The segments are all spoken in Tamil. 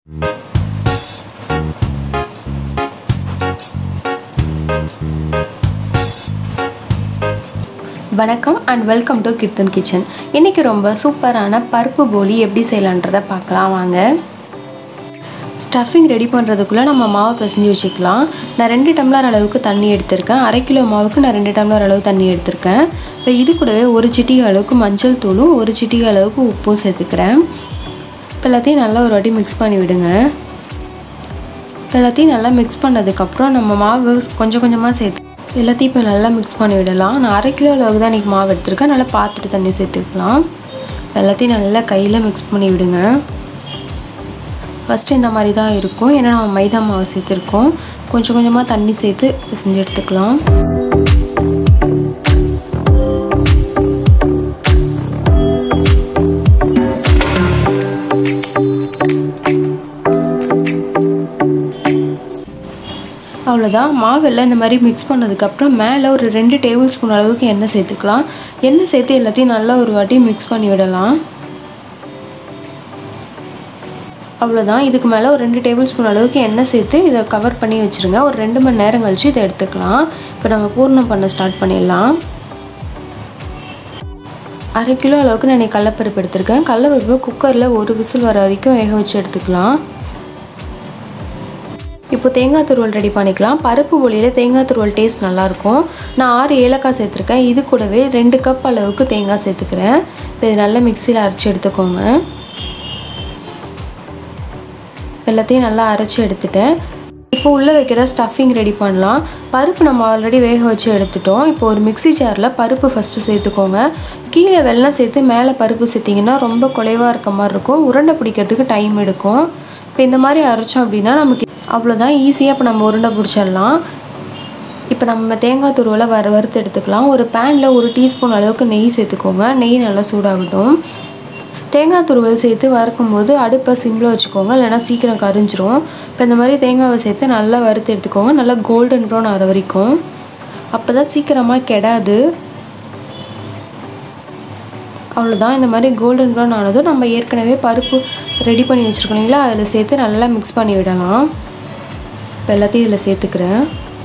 வணக்கம் and welcome to Keerthan kitchen இன்றைக்கி ரொம்ப சூப்பரான பருப்பு போலி எப்படி செய்யலான்றதை பார்க்கலாம் வாங்க ஸ்டஃபிங் ரெடி பண்ணுறதுக்குள்ளே நம்ம மாவை பிசைஞ்சு வச்சுக்கலாம் நான் ரெண்டு டம்ளர் அளவுக்கு தண்ணி எடுத்திருக்கேன் அரை கிலோ மாவுக்கு நான் ரெண்டு டம்ளர் அளவு தண்ணி எடுத்திருக்கேன் இப்போ இது கூடவே ஒரு சிட்டிகை அளவுக்கு மஞ்சள் தூளும் ஒரு சிட்டிகை அளவுக்கு உப்பும் சேர்த்துக்கிறேன் இப்போ எல்லாத்தையும் நல்லா ஒரு வாட்டி மிக்ஸ் பண்ணி விடுங்க இப்போ எல்லாத்தையும் நல்லா மிக்ஸ் பண்ணதுக்கப்புறம் நம்ம மாவு கொஞ்சம் கொஞ்சமாக சேர்த்து எல்லாத்தையும் இப்போ நல்லா மிக்ஸ் பண்ணி விடலாம் நான் அரை கிலோ அளவுக்கு தான் இன்றைக்கி மாவு எடுத்திருக்கேன் நல்லா பார்த்துட்டு தண்ணி சேர்த்துக்கலாம் இப்போ எல்லாத்தையும் நல்லா கையில் மிக்ஸ் பண்ணி விடுங்க ஃபஸ்ட்டு இந்த மாதிரி தான் இருக்கும் ஏன்னா நம்ம மைதா மாவு சேர்த்துருக்கோம் கொஞ்சம் கொஞ்சமாக தண்ணி சேர்த்து செஞ்சு எடுத்துக்கலாம் அவ்வளோதான் மாவெல்லாம் இந்த மாதிரி மிக்ஸ் பண்ணதுக்கப்புறம் மேலே ஒரு ரெண்டு டேபிள் ஸ்பூன் அளவுக்கு எண்ணெய் சேர்த்துக்கலாம் எண்ணெய் சேர்த்து எல்லாத்தையும் நல்லா ஒரு வாட்டி மிக்ஸ் பண்ணி விடலாம் அவ்வளோதான் இதுக்கு மேலே ஒரு ரெண்டு டேபிள் ஸ்பூன் அளவுக்கு எண்ணெய் சேர்த்து இதை கவர் பண்ணி வச்சுருங்க ஒரு ரெண்டு மணி நேரம் கழித்து இதை எடுத்துக்கலாம் இப்போ நம்ம பூர்ணம் பண்ண ஸ்டார்ட் பண்ணிடலாம் அரை கிலோ அளவுக்கு நான் கடலப்பருப்பு எடுத்திருக்கேன் கடலப்பருப்பு குக்கரில் ஒரு விசில் வர வரைக்கும் வேக வச்சு எடுத்துக்கலாம் இப்போ தேங்காய் துருவல் ரெடி பண்ணிக்கலாம் பருப்பு பொலியில் தேங்காய் துருவல் டேஸ்ட் நல்லாயிருக்கும் நான் ஆறு ஏலக்காய் சேர்த்துருக்கேன் இது கூடவே ரெண்டு கப் அளவுக்கு தேங்காய் சேர்த்துக்கிறேன் இப்போ இது நல்லா மிக்சியில் அரைச்சி எடுத்துக்கோங்க எல்லாத்தையும் நல்லா அரைச்சி எடுத்துட்டேன் இப்போ உள்ளே வைக்கிற ஸ்டஃபிங் ரெடி பண்ணலாம் பருப்பு நம்ம ஆல்ரெடி வேக வச்சு எடுத்துட்டோம் இப்போ ஒரு மிக்சி ஜாரில் பருப்பு ஃபஸ்ட்டு சேர்த்துக்கோங்க கீழே வெள்ளம் சேர்த்து மேலே பருப்பு சேர்த்திங்கன்னா ரொம்ப குலைவாக இருக்க மாதிரி இருக்கும் உருண்டை பிடிக்கிறதுக்கு டைம் எடுக்கும் இப்போ இந்த மாதிரி அரைச்சோம் அப்படின்னா நமக்கு அவ்வளோதான் ஈஸியாக இப்போ நம்ம உருண்டை பிடிச்சிடலாம் இப்போ நம்ம தேங்காய் துருவலை வர வறுத்து எடுத்துக்கலாம் ஒரு பேனில் ஒரு டீஸ்பூன் அளவுக்கு நெய் சேர்த்துக்கோங்க நெய் நல்லா சூடாகட்டும் தேங்காய் துருவல் சேர்த்து வறுக்கும் போது அடுப்பை சிம்மில் வச்சுக்கோங்க இல்லைனா சீக்கிரம் கரிஞ்சிரும் இப்போ இந்த மாதிரி தேங்காவை சேர்த்து நல்லா வறுத்து எடுத்துக்கோங்க நல்லா கோல்டன் ப்ரௌன் ஆகிற வரைக்கும் அப்போ தான் சீக்கிரமாக கெடாது அவ்வளோதான் இந்த மாதிரி கோல்டன் ப்ரௌன் ஆனதும் நம்ம ஏற்கனவே பருப்பு ரெடி பண்ணி வச்சுருக்கோம் இல்லைங்களா அதில் சேர்த்து நல்லா மிக்ஸ் பண்ணி விடலாம் இப்போ எல்லாத்தையும் இதில் சேர்த்துக்கிறேன்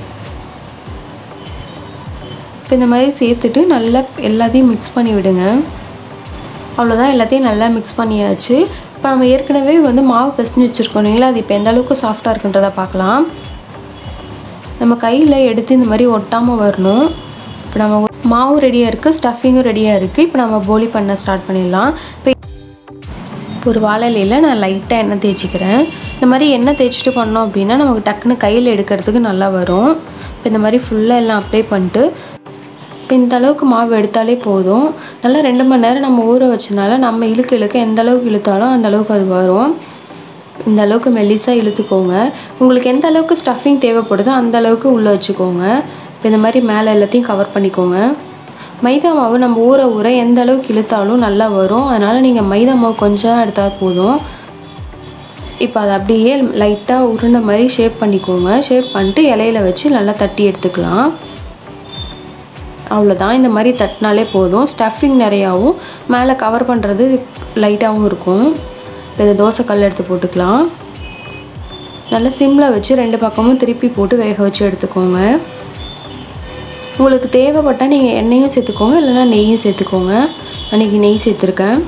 இப்போ இந்த மாதிரி சேர்த்துட்டு நல்லா எல்லாத்தையும் மிக்ஸ் பண்ணி விடுங்க அவ்வளோதான் எல்லாத்தையும் நல்லா மிக்ஸ் பண்ணியாச்சு இப்போ நம்ம ஏற்கனவே வந்து மாவு பிசைஞ்சு வச்சுருக்கோம் இல்லைங்களா அது இப்போ எந்த அளவுக்கு சாஃப்டாக இருக்குன்றதை பார்க்கலாம் நம்ம கையில் எடுத்து இந்த மாதிரி ஒட்டாமல் வரணும் இப்போ நம்ம மாவு ரெடியாக இருக்குது ஸ்டஃபிங்கும் ரெடியாக இருக்குது இப்போ நம்ம போலி பண்ண ஸ்டார்ட் பண்ணிடலாம் இப்போ ஒரு வாழலையில் நான் லைட்டாக எண்ணெய் தேய்ச்சிக்கிறேன் இந்த மாதிரி எண்ணெய் தேய்ச்சிட்டு பண்ணோம் அப்படின்னா நமக்கு டக்குன்னு கையில் எடுக்கிறதுக்கு நல்லா வரும் இப்போ இந்த மாதிரி ஃபுல்லாக எல்லாம் அப்ளை பண்ணிட்டு இப்போ இந்த அளவுக்கு மாவு எடுத்தாலே போதும் நல்லா ரெண்டு மணி நேரம் நம்ம ஊற வச்சனால நம்ம இழுக்க இழுக்க எந்த அளவுக்கு இழுத்தாலும் அந்த அளவுக்கு அது வரும் இந்த அளவுக்கு மெல்லிஸாக இழுத்துக்கோங்க உங்களுக்கு எந்த அளவுக்கு ஸ்டஃபிங் தேவைப்படுதோ அந்த அளவுக்கு உள்ளே வச்சுக்கோங்க இப்போ இந்த மாதிரி மேலே எல்லாத்தையும் கவர் பண்ணிக்கோங்க மைதா மாவு நம்ம ஊற ஊற எந்த அளவுக்கு இழுத்தாலும் நல்லா வரும் அதனால் நீங்கள் மைதா மாவு கொஞ்சம் தான் எடுத்தால் போதும் இப்போ அதை அப்படியே லைட்டாக உருண்டை மாதிரி ஷேப் பண்ணிக்கோங்க ஷேப் பண்ணிட்டு இலையில வச்சு நல்லா தட்டி எடுத்துக்கலாம் அவ்வளோதான் இந்த மாதிரி தட்டினாலே போதும் ஸ்டஃபிங் நிறையாவும் மேலே கவர் பண்ணுறது லைட்டாகவும் இருக்கும் இப்போ இதை தோசை கல் எடுத்து போட்டுக்கலாம் நல்லா சிம்மில் வச்சு ரெண்டு பக்கமும் திருப்பி போட்டு வேக வச்சு எடுத்துக்கோங்க உங்களுக்கு தேவைப்பட்டால் நீங்கள் எண்ணெயும் சேர்த்துக்கோங்க இல்லைனா நெய்யும் சேர்த்துக்கோங்க அன்றைக்கி நெய் சேர்த்துருக்கேன்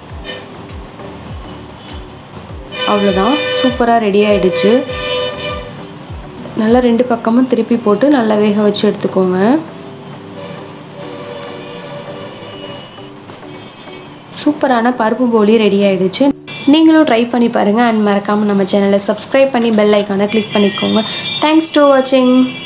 அவ்வளோதான் சூப்பராக ரெடி ஆகிடுச்சு நல்லா ரெண்டு பக்கமும் திருப்பி போட்டு நல்லா வேக வச்சு எடுத்துக்கோங்க சூப்பரான பருப்பு போலி ரெடி ஆகிடுச்சு நீங்களும் ட்ரை பண்ணி பாருங்கள் அண்ட் மறக்காமல் நம்ம சேனலை சப்ஸ்கிரைப் பண்ணி பெல் ஐக்கானை கிளிக் பண்ணிக்கோங்க தேங்க்ஸ் டு வாட்சிங்